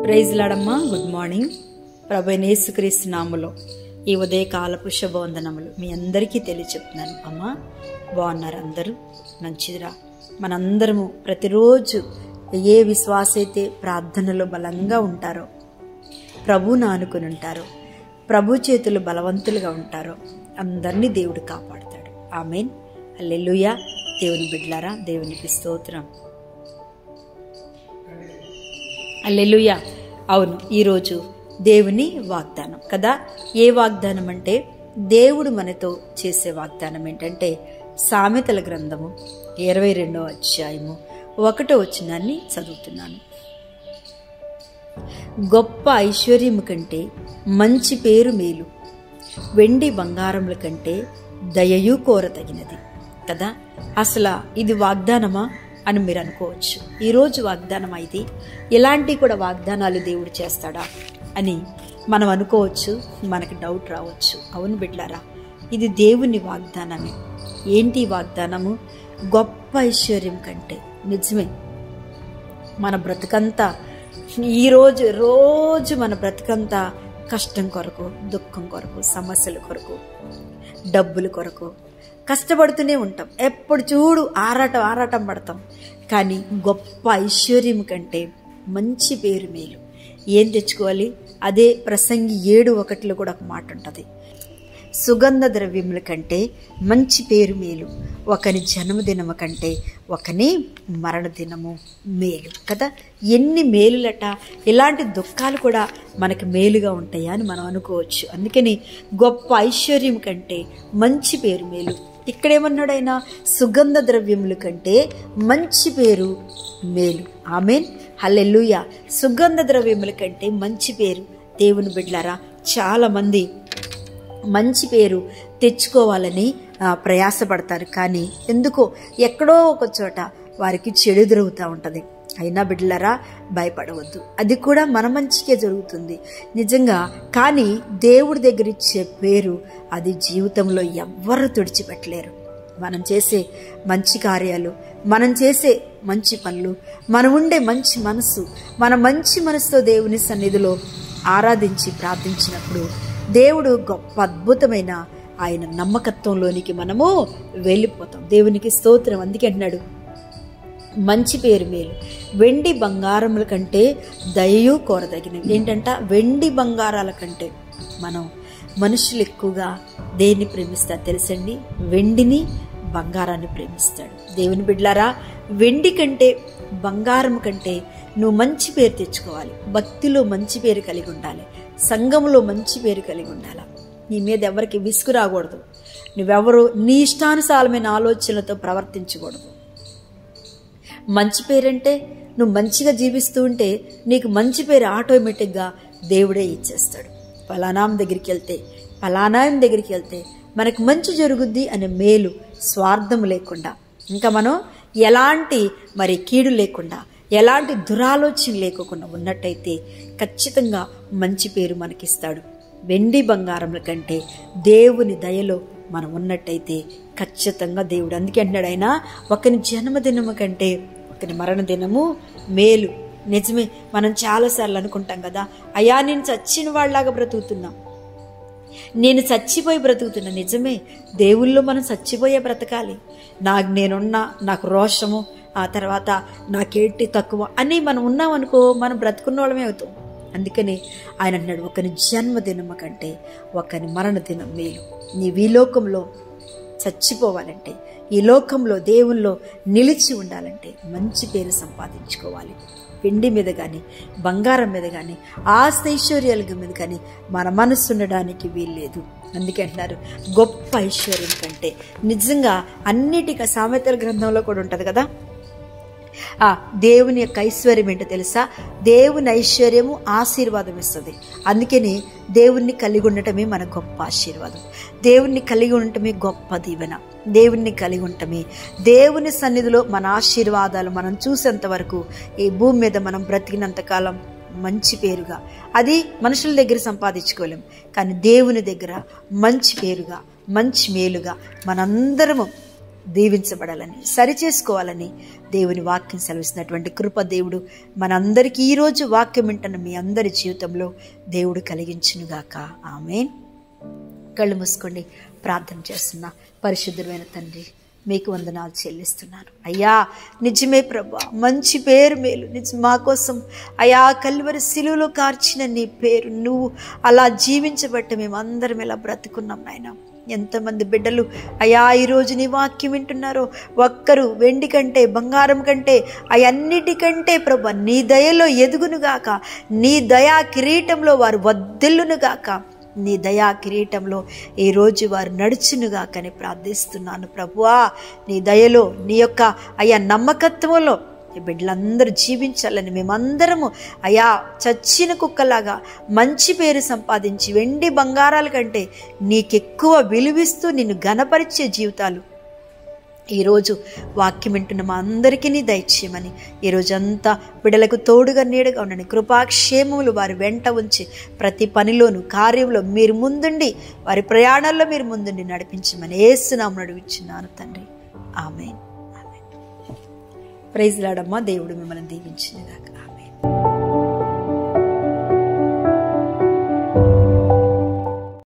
praise లాడమ్మా good morning ప్రభు యేసుక్రీస్తు నామములో ఈ ఉదయకాలపు శుభవందనములు మీ అందరికీ తెలియచెప్తున్నాను అమ్మా బాగున్నారు అందరూ మంచిదిరా మనందరము ప్రతిరోజు ఏ విశ్వాస అయితే ప్రార్థనలో బలంగా ఉంటారో ప్రభువును ఆనుకుని ఉంటారో ప్రభు చేతులు బలవంతులుగా ఉంటారో అందరినీ దేవుడు కాపాడుతాడు ఆమెన్ అల్లెలుయా దేవుని బిడ్లారా దేవునికి స్తోత్రం అల్లెలుయా అవును ఈరోజు దేవుని వాగ్దానం కదా ఏ వాగ్దానం అంటే దేవుడు మనతో చేసే వాగ్దానం ఏంటంటే సామెతల గ్రంథము ఇరవై రెండో అధ్యాయము ఒకటో వచ్చినాన్ని చదువుతున్నాను గొప్ప ఐశ్వర్యము కంటే మంచి పేరు మేలు వెండి బంగారముల కంటే దయయు కోరతగినది కదా అసలు ఇది వాగ్దానమా అని మీరు అనుకోవచ్చు ఈరోజు వాగ్దానం అయితే ఇలాంటి కూడా వాగ్దానాలు దేవుడు చేస్తాడా అని మనం అనుకోవచ్చు మనకి డౌట్ రావచ్చు అవును బిడ్లారా ఇది దేవుని వాగ్దానమే ఏంటి వాగ్దానము గొప్ప ఐశ్వర్యం కంటే నిజమే మన బ్రతుకంతా ఈరోజు రోజు మన బ్రతుకంతా కష్టం కొరకు దుఃఖం కొరకు సమస్యల కొరకు డబ్బుల కొరకు కష్టపడుతూనే ఉంటాం ఎప్పుడు చూడు ఆరాటం ఆరాటం పడతాం కానీ గొప్ప ఐశ్వర్యం కంటే మంచి పేరు మేలు ఏం తెచ్చుకోవాలి అదే ప్రసంగి ఏడు ఒకటిలో కూడా ఒక మాట ఉంటుంది సుగంధ ద్రవ్యముల కంటే మంచి పేరు మేలు ఒకని జన్మదినము కంటే ఒకని మరణదినము మేలు కదా ఎన్ని మేలులట ఇలాంటి దుఃఖాలు కూడా మనకి మేలుగా ఉంటాయా అని మనం అనుకోవచ్చు అందుకని గొప్ప ఐశ్వర్యం కంటే మంచి పేరు మేలు ఇక్కడేమన్నాడైనా సుగంధ ద్రవ్యముల కంటే మంచి పేరు మేలు ఆమెన్ హల్లెల్లుయ సుగంధ ద్రవ్యముల కంటే మంచి పేరు దేవుని బిడ్లారా చాలామంది మంచి పేరు తెచ్చుకోవాలని ప్రయాసపడతారు కానీ ఎందుకో ఎక్కడో ఒక చోట వారికి చెడు ఎదురవుతూ ఉంటుంది అయినా బిడ్డలరా భయపడవద్దు అది కూడా మన మంచికే జరుగుతుంది నిజంగా కానీ దేవుడి దగ్గర ఇచ్చే పేరు అది జీవితంలో ఎవ్వరూ తుడిచిపెట్టలేరు మనం చేసే మంచి కార్యాలు మనం చేసే మంచి పనులు మనం ఉండే మంచి మనసు మన మంచి మనసుతో దేవుని సన్నిధిలో ఆరాధించి ప్రార్థించినప్పుడు దేవుడు గొప్ప అద్భుతమైన ఆయన నమ్మకత్వంలోనికి మనము వెళ్ళిపోతాం దేవునికి స్తోత్రం అందుకే అంటున్నాడు మంచి పేరు మేలు వెండి బంగారముల కంటే దయయు కోరదగినవి ఏంటంట వెండి బంగారాల కంటే మనం మనుషులు ఎక్కువగా దేన్ని ప్రేమిస్తారు తెలుసండి వెండిని బంగారాన్ని ప్రేమిస్తాడు దేవుని బిడ్లారా వెండి కంటే బంగారం కంటే నువ్వు మంచి పేరు తెచ్చుకోవాలి భక్తిలో మంచి పేరు కలిగి ఉండాలి సంఘంలో మంచి పేరు కలిగి ఉండాలి నీ మీద ఎవరికి విసుగు రాకూడదు నువ్వెవరు నీ ఇష్టానుసారమైన ఆలోచనలతో ప్రవర్తించకూడదు మంచి పేరంటే నువ్వు మంచిగా జీవిస్తూ ఉంటే నీకు మంచి పేరు ఆటోమేటిక్గా దేవుడే ఇచ్చేస్తాడు ఫలానాం దగ్గరికి వెళ్తే ఫలానాయం దగ్గరికి వెళ్తే మనకు మంచి జరుగుద్ది అనే మేలు స్వార్థం లేకుండా ఇంకా మనం ఎలాంటి మరి కీడు లేకుండా ఎలాంటి దురాలోచన లేకోకుండా ఉన్నట్టయితే ఖచ్చితంగా మంచి పేరు మనకిస్తాడు వెండి బంగారముల కంటే దేవుని దయలో మనం ఉన్నట్టయితే ఖచ్చితంగా దేవుడు అందుకే అంటున్నాడు ఆయన ఒకని జన్మదినము కంటే ఒకని మరణదినము మేలు నిజమే మనం చాలాసార్లు అనుకుంటాం కదా అయ్యా నేను చచ్చిన వాళ్ళలాగా బ్రతుకుతున్నాం నేను చచ్చిపోయి బ్రతుకుతున్నా నిజమే దేవుల్లో మనం చచ్చిపోయే బ్రతకాలి నాకు నేనున్నా నాకు రోషము ఆ తర్వాత నాకేంటి తక్కువ అని మనం ఉన్నామనుకో మనం బ్రతుకున్న వాళ్ళమే అవుతాం అందుకని ఆయన అన్నాడు ఒకని జన్మదినం కంటే ఒకని మరణదినం మేలు నీ ఈ లోకంలో చచ్చిపోవాలంటే ఈ లోకంలో దేవుల్లో నిలిచి ఉండాలంటే మంచి పేరు సంపాదించుకోవాలి వెండి మీద కానీ బంగారం మీద కానీ ఆస్తి ఐశ్వర్యాల మీద కానీ మన మనస్సు ఉండడానికి వీల్లేదు అందుకే అంటున్నారు గొప్ప ఐశ్వర్యం కంటే నిజంగా అన్నిటికీ సామెతల గ్రంథంలో కూడా ఉంటుంది కదా ఆ దేవుని యొక్క ఐశ్వర్యం ఏంటో తెలుసా దేవుని ఐశ్వర్యము ఆశీర్వాదం ఇస్తుంది అందుకని దేవుణ్ణి కలిగి ఉండటమే మన గొప్ప ఆశీర్వాదం దేవుణ్ణి కలిగి ఉండటమే గొప్ప దీవెన దేవుణ్ణి కలిగి ఉండటమే దేవుని సన్నిధిలో మన ఆశీర్వాదాలు మనం చూసేంత వరకు ఈ భూమి మీద మనం బ్రతికినంత కాలం మంచి పేరుగా అది మనుషుల దగ్గర సంపాదించుకోలేం కానీ దేవుని దగ్గర మంచి పేరుగా మంచి మేలుగా మనందరము దీవించబడాలని సరిచేసుకోవాలని దేవుని వాక్యం సెలవిస్తున్నటువంటి కృప దేవుడు మనందరికీ ఈరోజు వాక్యం వింటున్న మీ అందరి జీవితంలో దేవుడు కలిగించునుగాక ఆమెన్ కళ్ళు మూసుకోండి ప్రార్థన చేస్తున్నా పరిశుద్ధమైన తండ్రి మీకు వందనాలు చెల్లిస్తున్నాను అయ్యా నిజమే ప్రభా మంచి పేరు మేలు నిజం మా కోసం అయా కల్వరి శిలువలో కార్చిన నీ పేరు నువ్వు అలా జీవించబట్టే మేము అందరం ఇలా బ్రతుకున్నాం నాయన ఎంతమంది బిడ్డలు అయా ఈరోజు నీ వాక్యం వింటున్నారో ఒక్కరు వెండి కంటే బంగారం కంటే అయన్నిటికంటే ప్రభా నీ దయలో ఎదుగునుగాక నీ దయా కిరీటంలో వారు వద్దెల్లునుగాక నీ దయా కిరీటంలో ఈ రోజు వారు నడుచునుగాకని ప్రార్థిస్తున్నాను ప్రభువా నీ దయలో నీ యొక్క అయా నమ్మకత్వంలో ఈ బిడ్డలందరూ జీవించాలని మేమందరము అయా చచ్చిన కుక్కలాగా మంచి పేరు సంపాదించి వెండి బంగారాల కంటే నీకెక్కువ విలువిస్తూ నిన్ను గనపరిచే జీవితాలు ఈరోజు వాక్యం వింటున్న మా అందరికీ నీ దయచేయమని ఈరోజంతా బిడలకు తోడుగా నీడగా ఉండండి కృపాక్షేమములు వారి వెంట ఉంచి ప్రతి పనిలోను కార్యంలో మీరు ముందుండి వారి ప్రయాణాల్లో మీరు ముందుండి నడిపించమని ఏసునాము నడిపించున్నాను తండ్రి ఆమె ఆమె ప్రైజ్ లాడమ్మా దేవుడు మిమ్మల్ని దీవించినగాక